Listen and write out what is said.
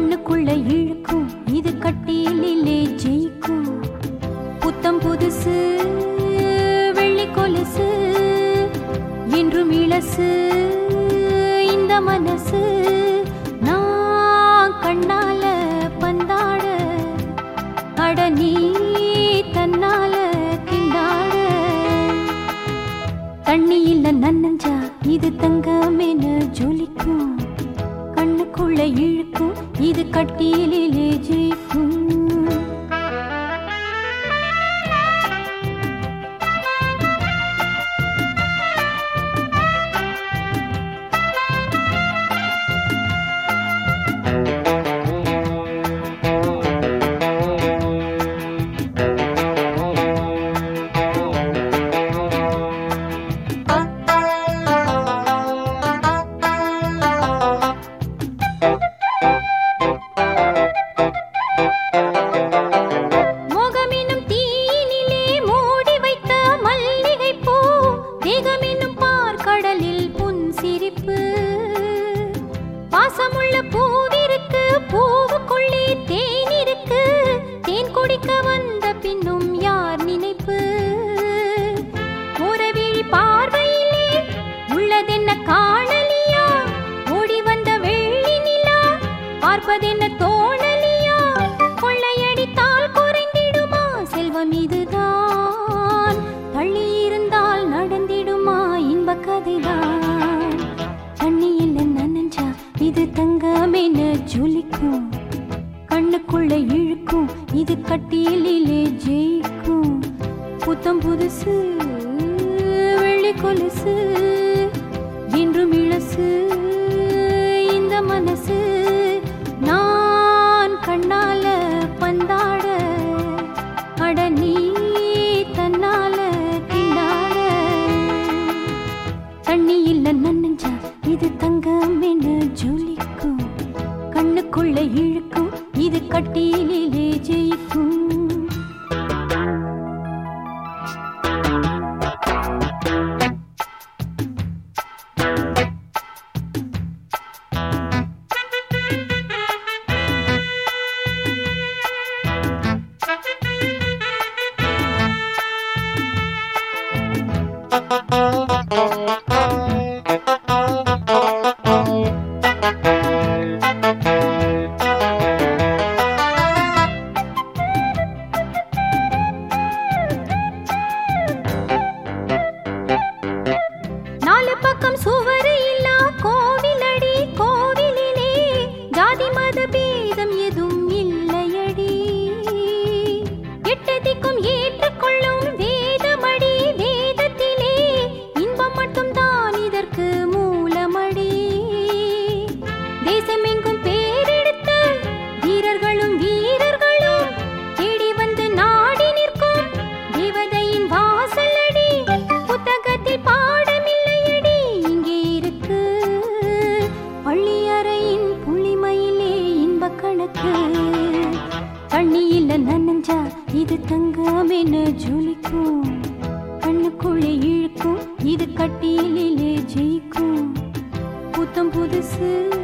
கண்ணுக்குள்ள இழுக்கும் இது கட்டியிலே ஜெயிக்கும் புத்தம் புதுசு வெள்ளி கொலுசு என்றும் இளசு இந்த மனசு நான் கண்ணால பந்தாட அட நீ தன்னால திண்டாட தண்ணி இல்ல நன்னஞ்சா இது தங்கமென ஜொலிக்கும் கண்ணுக்குள்ள இழுக்கும் இது கட்டியிலே ஜெயிக்கும் மோகமெனும் தீயினிலே மூடி வைத்த மல்லிகை பூ தேகமெனும் பார்க்கடலில் புன் சிரிப்பு பாசமுள்ள பூவிருக்கு பூவுக்குள்ளே தேன் இருக்கு தேன் குடிக்க வந்த பின்னும் யார் நினைப்பு உறவிழி பார்வையிலே உள்ளதென்ன காணலியா ஓடி வந்த வெள்ளி நிலா பார்ப்பதென்ன தோணலியா கொள்ளையடித்தால் குறைந்திடுமா செல்வம் இதுதான் தள்ளி இருந்தால் நடந்திடுமா இன்ப கதைதான் தண்ணி இல்லை நனஞ்சா இது தங்கமென ஜொலிக்கும் கண்ணுக்குள்ள இழுக்கும் இது கட்டியிலே ஜெயிக்கும் புத்தம் புதுசு வெள்ளி கொலுசு என்றும் இளசு இந்த மனசு நான் கண்ணால பந்தாட அட நீ தன்னால திண்டாட தண்ணி இல்ல நன்னஞ்சா இது தங்கம் என ஜொலிக்கும் கண்ணுக்குள்ள இழுக்கும் இது கட்டியிலே ஜெயிக்கும் நாலு பக்கம் சுவரு இல்லா கோவிலடி கோவிலிலே ஜாதி மத பேதம் எதுவும் இல்லையடி எட்டு திக்கும் ஏற்றுக்கொள்ளும் வேதமடி வேதத்திலே இன்பம் மட்டும் தான் இதற்கு மூலமடி தேசமெங்கும் பேரெடுத்த வீரர்களும் வீரர்களும் தேடி வந்து நாடி நிற்கும் தேவதையின் வாசலடி புத்தகத்தில் பாடமில்லையடி இங்கே இருக்கு பள்ளி அறையின் புளிமையிலே இன்ப கணக்கு தண்ணி இல்ல நனஞ்சா இது தங்கமென ஜொலிக்கும் கண்ணுக்குள்ளே இழுக்கும் இது கட்டியிலே ஜெயிக்கும் புத்தம் புதுசு